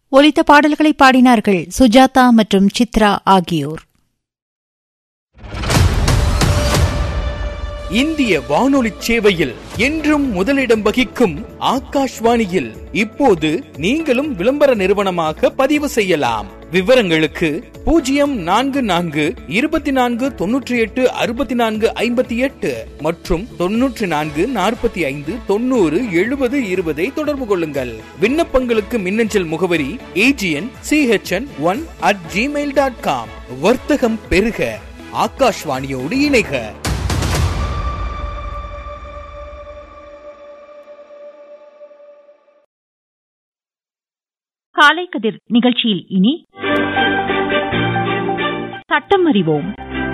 ஒலித்த பாடல்களை பாடினார்கள் சுஜாதா மற்றும் சித்ரா ஆகியோர் இந்திய வானொலி சேவையில் என்றும் முதலிடம் வகிக்கும் ஆகாஷ்வாணியில் இப்போது நீங்களும் விளம்பர நிறுவனமாக பதிவு செய்யலாம் விவரங்களுக்கு பூஜ்ஜியம் நான்கு நான்கு இருபத்தி நான்கு தொன்னூற்றி எட்டு அறுபத்தி நான்கு ஐம்பத்தி எட்டு மற்றும் தொன்னூற்றி நான்கு நாற்பத்தி ஐந்து தொண்ணூறு எழுபது இருபதை தொடர்பு கொள்ளுங்கள் விண்ணப்பங்களுக்கு மின்னஞ்சல் முகவரி AGN CHN one at Gmail dot com வர்த்தகம் பெருக ஆகாஷ்வாணியோடு இணைக காலை கதிர் நிகழ்ச்சியில் இனி சட்டம் அறிவோம்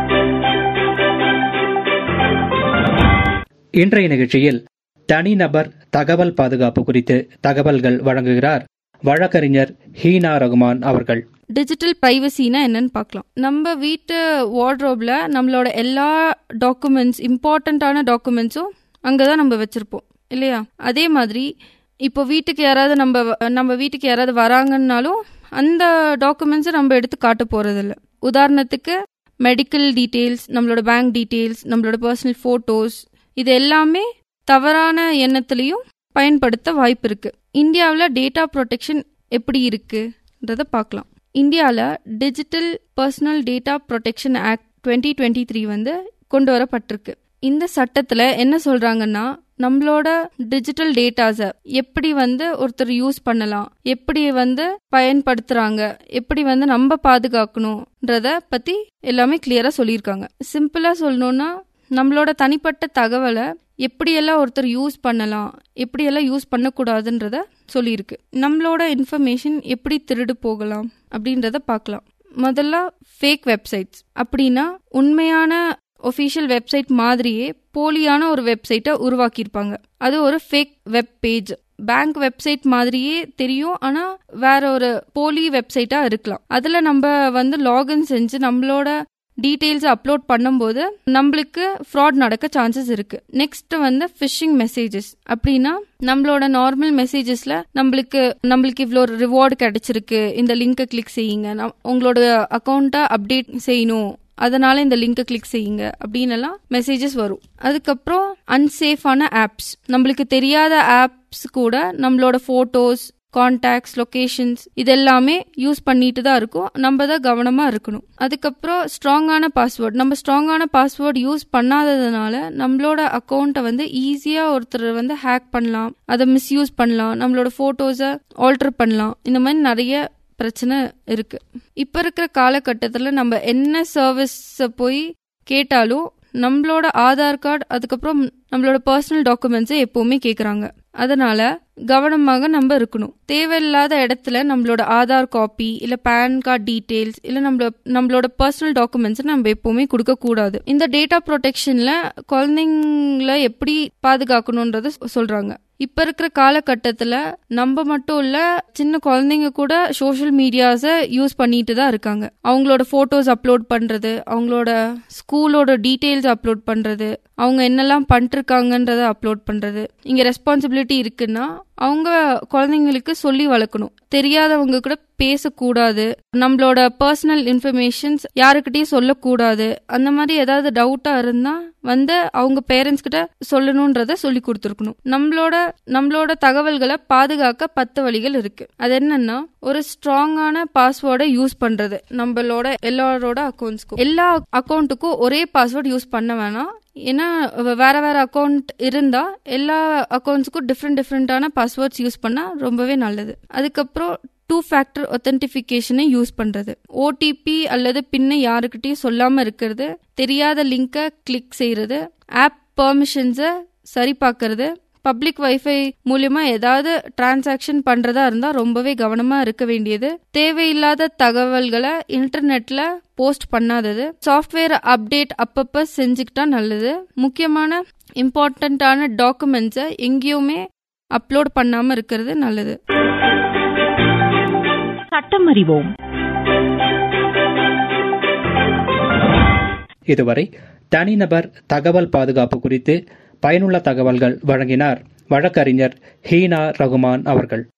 இன்றைய நிகழ்ச்சியில் தனிநபர் தகவல் பாதுகாப்பு குறித்து தகவல்கள் வழங்குகிறார் வழக்கறிஞர் ஹீனா ரகுமான் அவர்கள் டிஜிட்டல் ப்ரைவசினா என்னன்னு பார்க்கலாம் நம்ம வீட்டு வார்ட்ரோப்ல நம்மளோட எல்லா டாக்குமெண்ட்ஸ் இம்பார்ட்டண்ட்டான டாக்குமெண்ட்ஸும் அங்கே தான் நம்ம வச்சுருப்போம் இல்லையா அதே மாதிரி இப்போ வீட்டுக்கு யாராவது நம்ம நம்ம வீட்டுக்கு யாராவது வராங்கன்னாலும் அந்த டாக்குமெண்ட்ஸை நம்ம எடுத்து காட்ட போகிறதில்ல உதாரணத்துக்கு மெடிக்கல் டீட்டெயில்ஸ் நம்மளோட பேங்க் டீட்டெயில்ஸ் நம்மளோட பர்சனல் ஃபோட்டோஸ் இது எல்லாமே தவறான எண்ணத்துலேயும் பயன்படுத்த வாய்ப்பு இருக்கு இந்தியாவில் டேட்டா ப்ரொடெக்ஷன் எப்படி இருக்குன்றத பார்க்கலாம் இந்தியாவில் digital personal data protection act twenty twenty three வந்து கொண்டு வரப்பட்டிருக்கு இந்த சட்டத்தில் என்ன சொல்றாங்கன்னா நம்மளோட டிஜிட்டல் டேட்டாஸை எப்படி வந்து ஒருத்தர் யூஸ் பண்ணலாம் எப்படி வந்து பயன்படுத்துறாங்க எப்படி வந்து நம்ம பாதுகாக்கணும்ன்றத பத்தி எல்லாமே கிளியரா சொல்லியிருக்காங்க சிம்பிளா சொல்லணும்னா நம்மளோட தனிப்பட்ட தகவலை எப்படியெல்லாம் ஒருத்தர் யூஸ் பண்ணலாம் எப்படியெல்லாம் யூஸ் பண்ணக்கூடாதுன்றத சொல்லியிருக்கு நம்மளோட இன்ஃபர்மேஷன் எப்படி திருடு போகலாம் அப்படின்றத பார்க்கலாம் முதல்ல ஃபேக் வெப்சைட்ஸ் அப்படின்னா உண்மையான ஒஃபிஷியல் வெப்சைட் மாதிரியே போலியான ஒரு வெப்சைட்டை உருவாக்கியிருப்பாங்க அது ஒரு fake web page bank website மாதிரியே தெரியும் ஆனால் வேற ஒரு போலி வெப்சைட்டாக இருக்கலாம் அதில் நம்ம வந்து லாகின் செஞ்சு நம்மளோட டீட்டெயில்ஸ் அப்லோட் பண்ணும்போது நம்மளுக்கு ஃப்ராட் நடக்க சான்சஸ் இருக்கு நெக்ஸ்ட் வந்து ஃபிஷிங் மெசேஜஸ் அப்படின்னா நம்மளோட நார்மல் மெசேஜஸ்ல நம்மளுக்கு நம்மளுக்கு இவ்வளோ ரிவார்டு கிடைச்சிருக்கு இந்த லிங்கை கிளிக் செய்யுங்க உங்களோட அக்கௌண்ட்டை அப்டேட் செய்யணும் அதனால இந்த லிங்கை கிளிக் செய்யுங்க அப்படின்னு எல்லாம் மெசேஜஸ் வரும் அதுக்கப்புறம் அன்சேஃபான ஆப்ஸ் நம்மளுக்கு தெரியாத ஆப்ஸ் கூட நம்மளோட ஃபோட்டோஸ் கான்டாக்ட்ஸ் லொக்கேஷன்ஸ் இதெல்லாமே யூஸ் பண்ணிட்டு தான் இருக்கும் நம்ம தான் கவனமாக இருக்கணும் அதுக்கப்புறம் ஸ்ட்ராங்கான பாஸ்வேர்ட் நம்ம ஸ்ட்ராங்கான பாஸ்வேர்ட் யூஸ் பண்ணாததுனால நம்மளோட அக்கௌண்ட்டை வந்து ஈஸியாக ஒருத்தர் வந்து ஹேக் பண்ணலாம் அதை மிஸ்யூஸ் பண்ணலாம் நம்மளோட ஃபோட்டோஸை ஆல்டர் பண்ணலாம் இந்த மாதிரி நிறைய பிரச்சனை இருக்கு இப்போ இருக்கிற காலகட்டத்தில் நம்ம என்ன சர்வீஸை போய் கேட்டாலும் நம்மளோட ஆதார் கார்டு அதுக்கப்புறம் நம்மளோட பர்சனல் டாக்குமெண்ட்ஸை எப்பவுமே கேட்குறாங்க அதனால கவனமாக நம்ம இருக்கணும் தேவையில்லாத இடத்துல நம்மளோட ஆதார் காப்பி இல்லை பேன் கார்டு டீட்டெயில்ஸ் இல்லை நம்மளோட நம்மளோட பர்சனல் டாக்குமெண்ட்ஸை நம்ம எப்பவுமே கொடுக்கக்கூடாது இந்த டேட்டா ப்ரொடெக்ஷனில் குழந்தைங்கள எப்படி பாதுகாக்கணுன்றத சொல்கிறாங்க இப்போ இருக்கிற காலகட்டத்தில் நம்ம மட்டும் இல்லை சின்ன குழந்தைங்க கூட சோஷியல் மீடியாஸை யூஸ் பண்ணிட்டு தான் இருக்காங்க அவங்களோட ஃபோட்டோஸ் அப்லோட் பண்ணுறது அவங்களோட ஸ்கூலோட டீட்டெயில்ஸ் அப்லோட் பண்ணுறது அவங்க என்னெல்லாம் பண்ணிருக்காங்கன்றத அப்லோட் பண்ணுறது இங்கே ரெஸ்பான்சிபிலிட்டி இருக்குன்னா அவங்க குழந்தைங்களுக்கு சொல்லி வளர்க்கணும் தெரியாதவங்க கூட பேசக்கூடாது நம்மளோட பர்சனல் இன்ஃபர்மேஷன்ஸ் யாருக்கிட்டையும் சொல்லக்கூடாது அந்த மாதிரி ஏதாவது டவுட்டா இருந்தா வந்து அவங்க பேரண்ட்ஸ் கிட்ட சொல்லணும்ன்றத சொல்லி கொடுத்துருக்கணும் நம்மளோட நம்மளோட தகவல்களை பாதுகாக்க பத்து வழிகள் இருக்கு அது என்னன்னா ஒரு ஸ்ட்ராங்கான பாஸ்வேர்டை யூஸ் பண்றது நம்மளோட எல்லாரோட அக்கௌண்ட்ஸ்க்கும் எல்லா அக்கௌண்ட்டுக்கும் ஒரே பாஸ்வேர்ட் யூஸ் பண்ண வேணாம் ஏன்னா வேற வேற அக்கௌண்ட் இருந்தா எல்லா அக்கௌண்ட்ஸுக்கும் டிஃப்ரெண்ட் டிஃப்ரெண்டான பாஸ்வேர்ட்ஸ் யூஸ் பண்ணா ரொம்பவே நல்லது அதுக்கப்புறம் டூ ஃபேக்டர் ஒத்தன்டிஃபிகேஷனை யூஸ் பண்ணுறது ஓடிபி அல்லது பின்னை யாருக்கிட்டையும் சொல்லாமல் இருக்கிறது தெரியாத லிங்கை கிளிக் செய்கிறது ஆப் பெர்மிஷன்ஸை சரி பார்க்கறது பப்ளிக் வைஃபை மூலியமா ஏதாவது டிரான்சாக்ஷன் பண்றதா இருந்தா ரொம்பவே கவனமா இருக்க வேண்டியது தேவையில்லாத தகவல்களை இன்டர்நெட்ல போஸ்ட் பண்ணாதது சாஃப்ட்வேர் அப்டேட் அப்பப்ப செஞ்சுக்கிட்டா நல்லது முக்கியமான இம்பார்ட்டண்ட்டான டாக்குமெண்ட்ஸை எங்கேயுமே அப்லோட் பண்ணாம இருக்கிறது நல்லது சட்டம் அறிவோம் இதுவரை தனிநபர் தகவல் பாதுகாப்பு குறித்து பயனுள்ள தகவல்கள் வழங்கினார் வழக்கறிஞர் ஹீனா ரகுமான் அவர்கள்